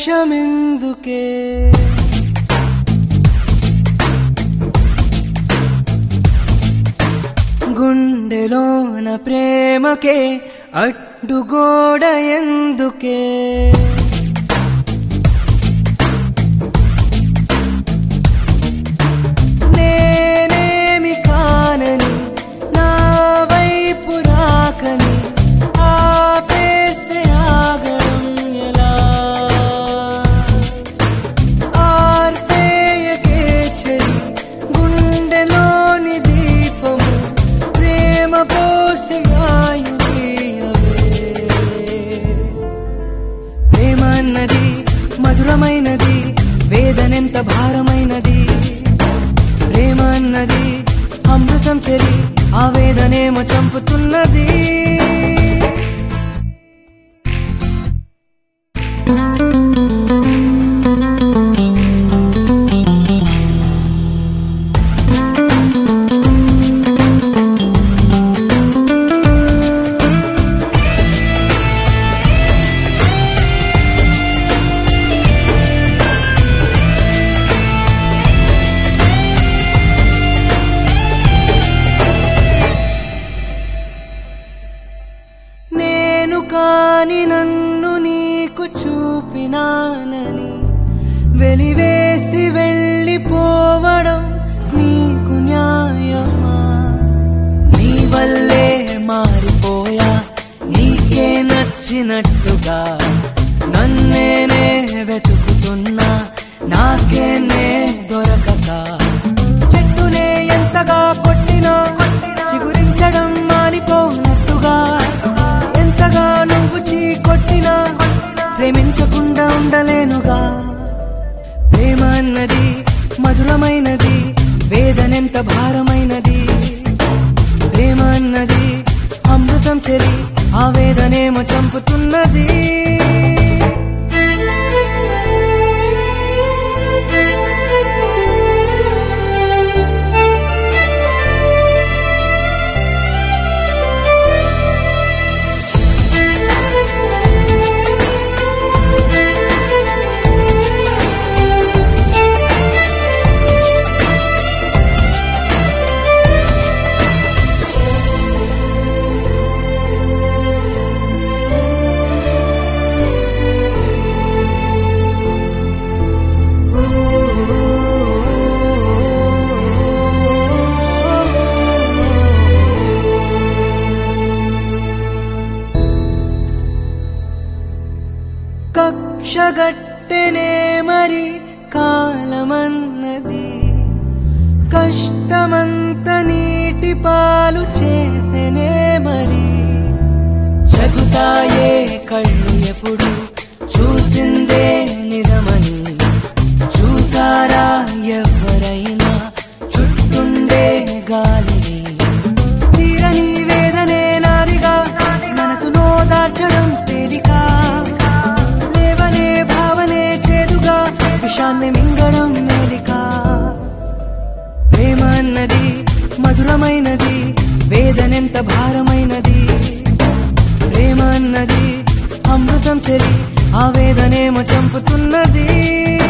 నిర్లక్ష్యమెందుకే గుండెలోన ప్రేమకే అడ్డుగోడ ఎందుకే నేనేమి కానని నా వైపు రాకని ఆపేస్తే ఆగడం ఎలా ఆర్పేయకే చెలి గుండెలోని దీపము ప్రేమ పోసి ఆయుధీయవే ప్రేమ అన్నది మధురమైనది వేదనెంత భారమైనది ప్రేమ అన్నది అమృతం చెరి ఆ వేదనేమో చంపుతున్నది నేను కాని నన్ను నీకు చూపినానని వెలివేసి వెళ్ళిపోవడం నీకు న్యాయమా నీ వల్లే మారిపోయా నీకే నచ్చినట్టుగా నన్నేనే వెతుకుతున్నా నాకేనే దొరకక చెట్టునే ఎంతగా కొట్టినా చిగురించడం మానిపోనట్టుగా ఎంతగా నువ్వు చీ కొట్టినా ప్రేమించకుండా ఉండలేనుగా ప్రేమ అన్నది మధురమైనది వేదనెంత భారమైనది ప్రేమ అన్నది అమృతం చెరి ఆ వేదనేమో చంపుతున్నది కక్షగట్టెనే మరి కాలమన్నది కష్టమంత నీటి పాలు చేసెనే మరి చెబుతాయే కళ్ళు ఎప్పుడు చూసిందే నిజమని చూసారా ఎవరైనా చుట్టుండే గాలిని తీరని వేదనే నాదిగా మనసులో దాచడం తేలిక లేవనే భావనే చేదుగా విషాన్ని మింగడం మేలిక ప్రేమ అన్నది మధురమైనది వేదనెంత భారమైనది ప్రేమ అన్నది అమృతం చెరి ఆ వేదనేమో చంపుతున్నది